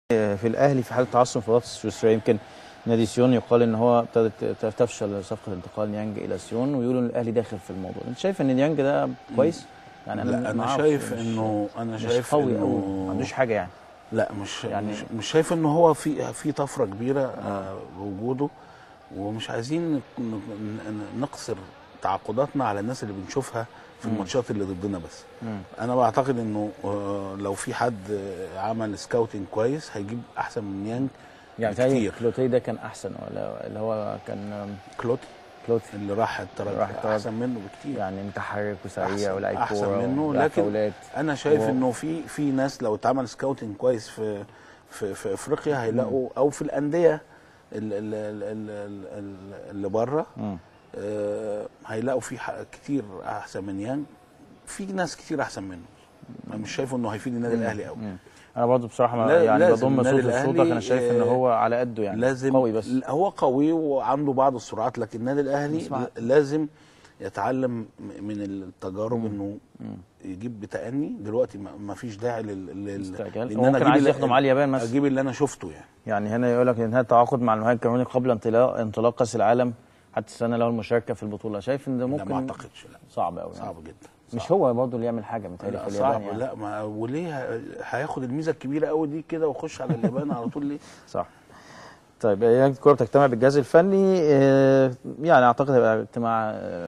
في الاهلي في حاله تعثر في الرابطه السويسريه يمكن نادي سيون يقال ان هو ابتدت تفشل صفقه انتقال نيانج الى سيون ويقولوا ان الاهلي داخل في الموضوع انت شايف ان نيانج ده كويس يعني انا لا ما انا أعرفش، شايف مش- انه انا مش شايف قوي قوي انه ما عندوش حاجه يعني لا مش يعني- يعني مش, مش شايف انه هو في في طفره كبيره آه بوجوده ومش عايزين ن- ن- نقصر تعاقداتنا على الناس اللي بنشوفها في الماتشات اللي ضدنا بس مم. انا بعتقد انه آه، لو في حد آه، عمل سكاوتنج كويس هيجيب احسن من يانج يعني بتهيألي كتير. كلوتي ده كان احسن ولا اللي هو كان كلوتي كلوتي اللي راح الترجي راح الترجي. احسن منه بكتير يعني متحرك وسريع أحسن- ولاعيب أحسن كوره منه، ولاعب لكن فاولات انا شايف هو- انه في في ناس لو اتعمل سكاوتنج كويس في في في افريقيا هيلاقوا او في الانديه ال- ال- ال- ال- ال- اللي بره مم. آه، هيلاقوا في ح- كتير احسن من يانج في ناس كتير احسن منه انا مش شايفه انه هيفيد النادي الاهلي قوي مم. انا برضو بصراحه ما لا- يعني لازم بضم النادي صوت لصوتك الأهلي، انا شايف ان آه، هو على قده يعني لازم قوي بس ل- هو قوي وعنده بعض السرعات لكن النادي الاهلي بس مع- لازم يتعلم م- من التجارب انه يجيب بتأني دلوقتي ما ما فيش داعي لل لل- استعجال. لان هو ممكن عايز اللي- ياخده معاه اليابان مثلا. اجيب اللي انا شفته يعني يعني هنا يقول لك انهاء التعاقد مع المهاجم الكاميروني قبل انطلاق انطلاق كاس العالم حتى السنه له المشاركه في البطوله شايف ان ده لا ممكن ما اعتقدش لا صعب قوي صعب جدا مش صعب. هو برضه اللي يعمل حاجه متهيألي في لا اليابان صعب يعني. لا ما وليه ه- هياخد الميزه الكبيره قوي دي كده ويخش على اليابان على طول ليه؟ صح طيب هي الكوره بتجتمع بالجهاز الفني آه، يعني اعتقد هيبقى اجتماع آه،